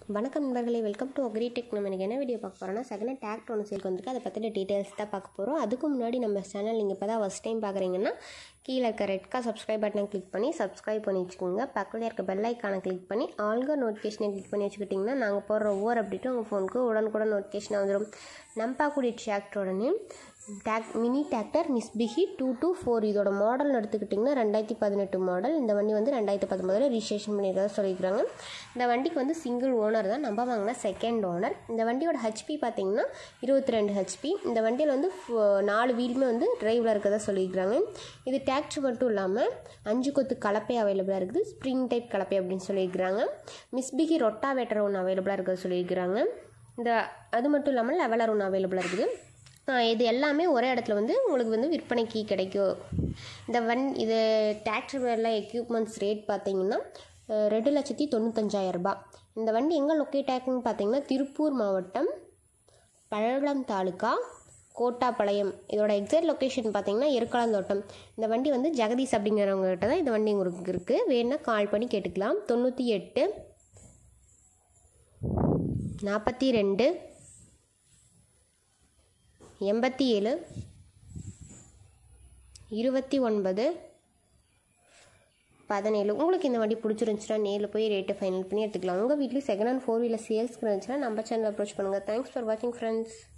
வணக்கம் நண்பர்களே welcome to agree tech நம்ம எனக்கு என்ன வீடியோ பார்க்க போகிறோம்னா செகண்ட் டேக்ட் ஒன்று சேல்க்கு வந்திருக்கு அதை பற்றின டீட்டெயில்ஸ் தான் பார்க்க போகிறோம் அதுக்கு முன்னாடி நம்ம சேனல் நீங்கள் இப்போ தான் ஃபஸ்ட் டைம் பார்க்குறீங்கன்னா கீழே இருக்க ரெட் கா சப்ஸ்கிரைப் பட்டனை கிளிக் பண்ணி சப்ஸ்கிரைப் பண்ணி வச்சுக்கோங்க பக்கத்தில் இருக்க பெல் ஐக்கானை கிளிக் பண்ணி ஆல்க நோட்டிஃபிகேஷனை கிளிக் பண்ணி வச்சுக்கிட்டிங்கன்னா நாங்கள் போடுற ஒவ்வொரு அப்டேட்டும் உங்கள் ஃபோனுக்கு உடனுக்குடன் நோட்டிஃபிகேஷன் வந்துடும் நம்ம பார்க்கக்கூடிய டிராக்டரோட name tag mini tractor Mitsubishi two two four இதோட மாடல் எடுத்துக்கிட்டிங்கன்னா ரெண்டாயிரத்தி பதினெட்டு மாடல் இந்த வண்டி வந்து ரெண்டாயிரத்தி பத்தொம்பதில் ரிஜிஸ்ட்ரேஷன் பண்ணியிருக்கதா சொல்லியிருக்காங்க இந்த வண்டிக்கு வந்து சிங்கிள் ஓனர் தான் நம்ம வாங்கினா செகண்ட் ஓனர் இந்த வண்டியோட ஹெச்பி பார்த்தீங்கன்னா இருபத்தி ரெண்டு ஹெச்பி இந்த வண்டியில் வந்து ஃப- நாலு வீலுமே வந்து டிரைவில் இருக்கதா சொல்லியிருக்காங்க இது டிராக்டர் மட்டும் இல்லாமல் அஞ்சு கொத்து கலப்பை அவைலபிளாக இருக்குது ஸ்ப்ரிங் டைப் கலப்பை அப்படின்னு சொல்லியிருக்கிறாங்க மிஸ்பிகி ரொட்டாவேட்டர் ஒன்று அவைலபிளாக இருக்கிறத சொல்லியிருக்கிறாங்க இந்த அது மட்டும் இல்லாமல் லெவலர் ஒன்று அவைலபிளாக இருக்குது ஆ, இது எல்லாமே ஒரே இடத்துல வந்து உங்களுக்கு வந்து விற்பனைக்கு கிடைக்கும் இந்த வன் இது டிராக்டர் மேல எக்யூப்மெண்ட்ஸ் ரேட் பார்த்தீங்கன்னா அஹ், ரெண்டு லட்சத்தி தொண்ணூத்தஞ்சாயிரம் ரூபாய் இந்த வண்டி எங்கே லொக்கேட் ஆகுன்னு பார்த்தீங்கன்னா திருப்பூர் மாவட்டம் பழவளம் தாலுக்கா கோட்டாப்பாளையம் இதோட எக்ஸாக்ட் லொக்கேஷன் பார்த்தீங்கன்னா எருக்காலந்தோட்டம் இந்த வண்டி வந்து ஜெகதீஷ் அப்படிங்கிறவங்க கிட்ட தான் இந்த வண்டி உங்களுக்கு இருக்குது வேணுன்னா கால் பண்ணி கேட்டுக்கலாம் தொண்ணூற்றி எட்டு நாற்பத்தி ரெண்டு எண்பத்தி ஏழு இருபத்தி ஒன்பது பதினேழு உங்களுக்கு இந்த வண்டி பிடிச்சிருந்துச்சுன்னா நேரில் போய் ரேட்டு ஃபைனல் பண்ணி எடுத்துக்கலாம் உங்கள் வீட்லேயும் செகண்ட் ஹேண்ட் ஃபோர் வீலர் சேல்ஸ்க்கு இருந்துச்சுன்னா நம்ம சேனல் அப்ரோச் பண்ணுங்கள் தேங்க்ஸ் ஃபார் வாட்சிங் ஃப்ரெண்ட்ஸ்